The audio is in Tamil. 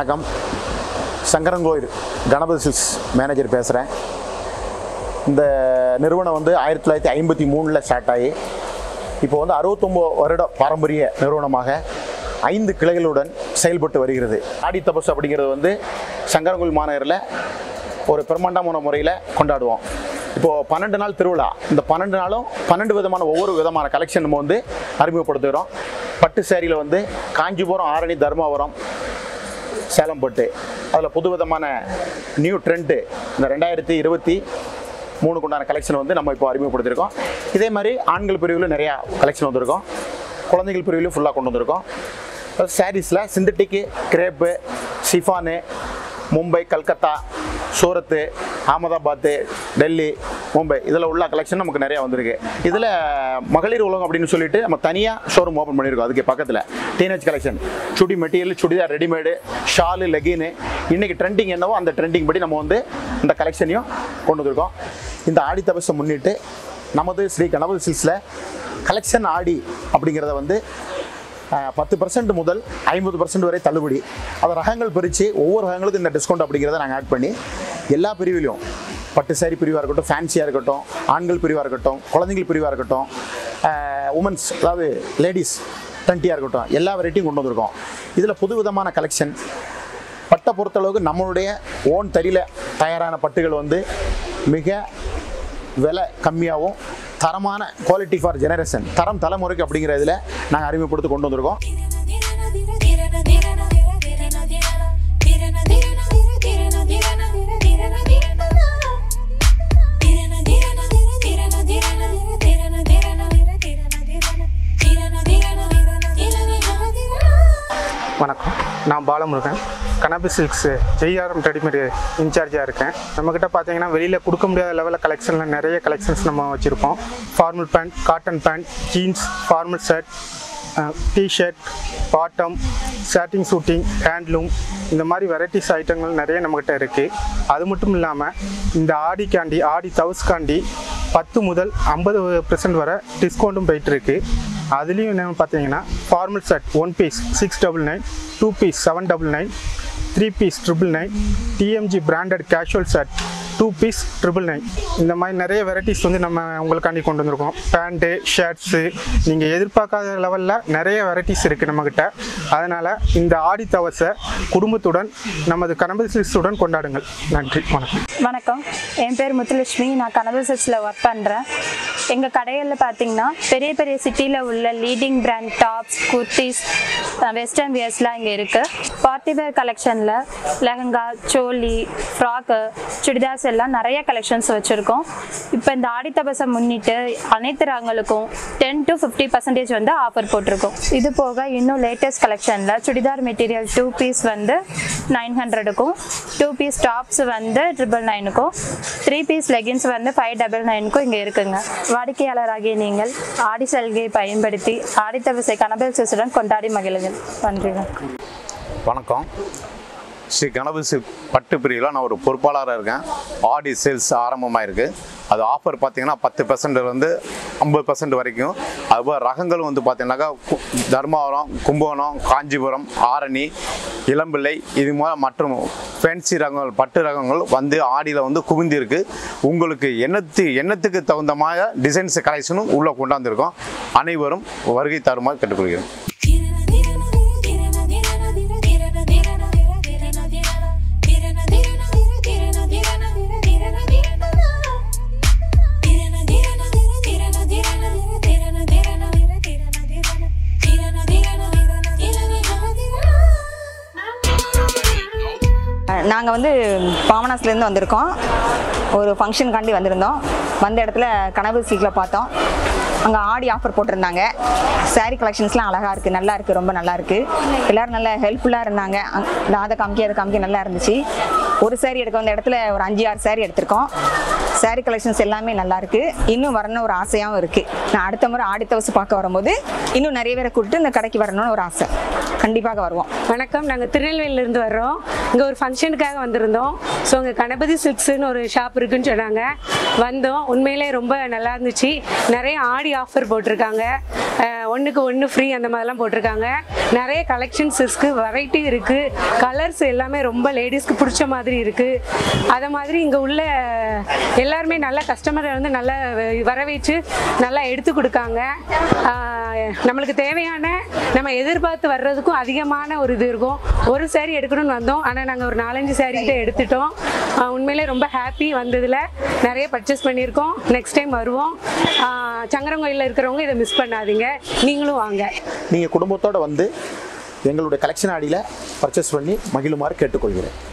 வணக்கம் சங்கரங்கோயில் கணபதி சில்ஸ் மேனேஜர் பேசுகிறேன் இந்த நிறுவனம் வந்து ஆயிரத்தி தொள்ளாயிரத்தி ஐம்பத்தி மூணில் ஸ்டார்ட் ஆகி இப்போ வந்து அறுபத்தொம்போது வருட பாரம்பரிய நிறுவனமாக ஐந்து கிளைகளுடன் செயல்பட்டு வருகிறது ஆடி தபசு அப்படிங்கிறது வந்து சங்கரங்கோயில் மாநகரில் ஒரு பிரம்மாண்டமான முறையில் கொண்டாடுவோம் இப்போது பன்னெண்டு நாள் திருவிழா இந்த பன்னெண்டு நாளும் பன்னெண்டு விதமான ஒவ்வொரு விதமான கலெக்ஷன் நம்ம வந்து அறிமுகப்படுத்துகிறோம் பட்டு சேரீயில் வந்து காஞ்சிபுரம் ஆரணி தர்மாபுரம் சேலம் பட்டு அதில் புது விதமான நியூ ட்ரெண்டு இந்த ரெண்டாயிரத்தி இருபத்தி மூணுக்கு உண்டான கலெக்ஷன் வந்து நம்ம இப்போ அறிமுகப்படுத்தியிருக்கோம் இதே மாதிரி ஆண்கள் பிரிவில் நிறையா கலெக்ஷன் வந்திருக்கோம் குழந்தைகள் பிரிவிலையும் ஃபுல்லாக கொண்டு வந்திருக்கோம் சாரீஸில் synthetic crepe chiffon Mumbai Calcutta Surat Ahmedabad Delhi Mumbai இதில் உள்ள கலெக்ஷன் நமக்கு நிறையா வந்திருக்கு இதில் மகளிர் உலகம் அப்படின்னு சொல்லிட்டு நம்ம தனியாக ஷோரூம் ஓப்பன் பண்ணியிருக்கோம் அதுக்கு பக்கத்தில் teenage collection chudi material churidar readymade shawl லெகின்னு இன்றைக்கி ட்ரெண்டிங் என்னவோ அந்த ட்ரெண்டிங் படி நம்ம வந்து இந்த கலெக்ஷனையும் கொண்டு வந்திருக்கோம் இந்த ஆடி தபசை முன்னிட்டு நமது ஸ்ரீ கணபதி சில்ஸில் கலெக்ஷன் ஆடி அப்படிங்கிறத வந்து பத்து பர்சன்ட் முதல் ஐம்பது பர்சன்ட் வரை தள்ளுபடி அதை ரகங்கள் பிரித்து ஒவ்வொரு ரகங்களுக்கும் இந்த டிஸ்கவுண்ட் அப்படிங்கிறத நாங்கள் ஆட் பண்ணி எல்லா பிரிவிலையும் பட்டு சாரி பிரிவாக இருக்கட்டும் ஃபேன்சியாக இருக்கட்டும் ஆண்கள் பிரிவாக இருக்கட்டும் குழந்தைகள் பிரிவாக இருக்கட்டும் உமன்ஸ் அதாவது லேடிஸ் டுவெண்ட்டியாக இருக்கட்டும் எல்லா வெரைட்டியும் கொண்டு வந்திருக்கோம் இதில் புது விதமான கலெக்ஷன் பட்டை பொறுத்தளவுக்கு நம்மளுடைய ஓன் தறியில் தயாரான பட்டுகள் வந்து மிக விலை கம்மியாகவும் தரமான குவாலிட்டி ஃபார் ஜெனரேஷன் தரம் தலைமுறைக்கு அப்படிங்கிற இதில் நாங்கள் அறிமுகப்படுத்தி கொண்டு வந்திருக்கோம் வணக்கம் நான் பாலமுருகன் கனபி சில்க்ஸ் ஜெய்ஆர்எம் ரெடிமேட் இன்சார்ஜாக இருக்கேன் நம்மக்கிட்ட பார்த்தீங்கன்னா வெளியில் கொடுக்க முடியாத லெவலில் கலெக்ஷனில் நிறைய கலெக்ஷன்ஸ் நம்ம வச்சுருக்கோம் formal pant cotton pant jeans formal shirt T-shirt bottom shirting suiting handloom இந்த மாதிரி வெரைட்டிஸ் ஐட்டங்கள் நிறைய நம்மக்கிட்ட இருக்குது அது மட்டும் இல்லாமல் இந்த ஆடிக்காண்டி ஆடி தவுஸ்காண்டி பத்து முதல் ஐம்பது பெர்சன்ட் வரை டிஸ்கவுண்ட்டும் போயிட்டுருக்கு அதுலேயும் என்னென்னு பார்த்தீங்கன்னா formal shirt one piece six double nine two piece seven double nine three piece triple nine TMG branded casual shirt two piece triple nine இந்த மாதிரி நிறைய வெரைட்டிஸ் வந்து நம்ம உங்களுக்காண்டி கொண்டு வந்திருக்கோம் பேண்ட்டு ஷர்ட்ஸு நீங்கள் எதிர்பார்க்காத லெவலில் நிறைய வெரைட்டிஸ் இருக்குது நம்மக்கிட்ட அதனால் இந்த ஆடி தவசை குடும்பத்துடன் நமது கணபதி சில்க்ஸுடன் கொண்டாடுங்கள் நன்றி வணக்கம் வணக்கம் என் பேர் முத்துலட்சுமி நான் கனவு செட்ஸில் ஒர்க் பண்ணுறேன் எங்கள் கடைகளில் பார்த்தீங்கன்னா பெரிய பெரிய சிட்டியில் உள்ள leading brand tops kurtis western வியர்ஸ்லாம் இங்கே இருக்குது பார்ட்டி வேர் கலெக்ஷனில் லெஹங்கா சோலி ஃப்ராக்கு சுடிதார்ஸ் எல்லாம் நிறைய கலெக்ஷன்ஸ் வச்சுருக்கோம் இப்போ இந்த ஆடித்தபசை முன்னிட்டு அனைத்து ரகங்களுக்கும் டென் டு ஃபிஃப்டி பர்சன்டேஜ் வந்து ஆஃபர் போட்டிருக்கோம் இது போக இன்னும் லேட்டஸ்ட் கலெக்ஷனில் சுடிதார் மெட்டீரியல் டூ பீஸ் வந்து நைன் ஹண்ட்ரடுக்கும் டூ பீஸ் டாப்ஸ் வந்து ட்ரிபிள் நைனுக்கும் த்ரீ பீஸ் லெகின்ஸ் வந்து ஃபைவ் டபுள் நைனுக்கும் இங்கே இருக்குங்க வாடிக்கையாளராகிய நீங்கள் ஆடி சலுகையை பயன்படுத்தி ஆடித்தவசை கனபல் சிசுடன் கொண்டாடி மகிழுங்கள் நன்றிங்க வணக்கம் ஸ்ரீ கணபதி சில்க் பட்டு பிரிவில் நான் ஒரு பொறுப்பாளராக இருக்கேன் ஆடி சேல்ஸ் ஆரம்பமாக இருக்குது அது ஆஃபர் பார்த்தீங்கன்னா பத்து பர்சன்ட்லேருந்து ஐம்பது பர்சன்ட் வரைக்கும் அதுபோல் ரகங்கள் வந்து பார்த்தீங்கன்னாக்கா கு- தர்மாவரம் கும்பகோணம் காஞ்சிபுரம் ஆரணி இளம்பிள்ளை இது மூலம் மற்றும் ஃபேன்சி ரகங்கள் பட்டு ரகங்கள் வந்து ஆடியில் வந்து குவிந்திருக்கு உங்களுக்கு எண்ணத்து எண்ணத்துக்கு தகுந்த மாதிரி டிசைன்ஸ் கலெக்ஷனும் உள்ளே கொண்டாந்துருக்கோம் அனைவரும் வருகை தருமாறு கேட்டுக்கொள்கிறேன் நாங்கள் வந்து பாமனாஸ்லேருந்து வந்திருக்கோம் ஒரு ஃபங்க்ஷனுக்காண்டி வந்திருந்தோம் வந்த இடத்துல கனவு சீக்கில் பார்த்தோம் அங்கே ஆடி ஆஃபர் போட்டிருந்தாங்க saree கலெக்ஷன்ஸ்லாம் அழகாக இருக்குது நல்லா இருக்குது ரொம்ப நல்லா இருக்குது எல்லோரும் நல்லா ஹெல்ப்ஃபுல்லாக இருந்தாங்க அங்க- நான் அதை காமிக்க அதை காமிக்க நல்லா இருந்துச்சு ஒரு saree எடுக்க வந்த இடத்துல ஒரு அஞ்சு ஆறு saree எடுத்திருக்கோம் saree கலெக்ஷன்ஸ் எல்லாமே நல்லா இருக்கு இன்னும் வரணும்னு ஒரு ஆசையாகவும் இருக்கு நான் அடுத்த முறை ஆடி தவசு பார்க்க வரும்போது இன்னும் நிறைய பேரை கூப்பிட்டு இந்த கடைக்கு வரணும்னு ஒரு ஆசை கண்டிப்பாக வருவோம் வணக்கம் நாங்கள் திருநெல்வேலியிலேருந்து வர்றோம் இங்கே ஒரு ஃபங்க்ஷனுக்காக வந்திருந்தோம் ஸோ இங்கே கணபதி சில்க்ஸ்னு ஒரு ஷாப் இருக்குன்னு சொன்னாங்க வந்தோம் உண்மையிலே ரொம்ப நல்லா இருந்துச்சு நிறைய ஆடி ஆஃபர் போட்டிருக்காங்க ஒன்றுக்கு ஒன்று ஃப்ரீ அந்த மாதிரிலாம் போட்டிருக்காங்க நிறைய கலெக்ஷன்ஸ் இருக்கு வெரைட்டி இருக்குது கலர்ஸ் எல்லாமே ரொம்ப லேடிஸ்க்கு பிடிச்ச மாதிரி இருக்குது அதை மாதிரி இங்கே உள்ள எல்லாருமே நல்ல கஸ்டமரை வந்து நல்லா வரவேற்று நல்லா எடுத்து கொடுக்காங்க ஆஹ் நம்மளுக்கு தேவையான நம்ம எதிர்பார்த்து வர்றதுக்கும் அதிகமான ஒரு இது இருக்கும் ஒரு saree எடுக்கணும்னு வந்தோம் ஆனால் நாங்கள் ஒரு நாலஞ்சு saree கிட்ட எடுத்துட்டோம் ஆஹ் உண்மையிலே ரொம்ப ஹாப்பி வந்ததில் நிறைய பர்ச்சேஸ் பண்ணியிருக்கோம் நெக்ஸ்ட் டைம் வருவோம் ஆஹ் சங்கரங்கோயிலில் இருக்கிறவங்க இதை மிஸ் பண்ணாதீங்க நீங்களும் வாங்க நீங்கள் குடும்பத்தோடு வந்து எங்களுடைய கலெக்ஷன் ஆடியில் பர்ச்சேஸ் பண்ணி மகிழுமாறு கேட்டுக்கொள்கிறேன்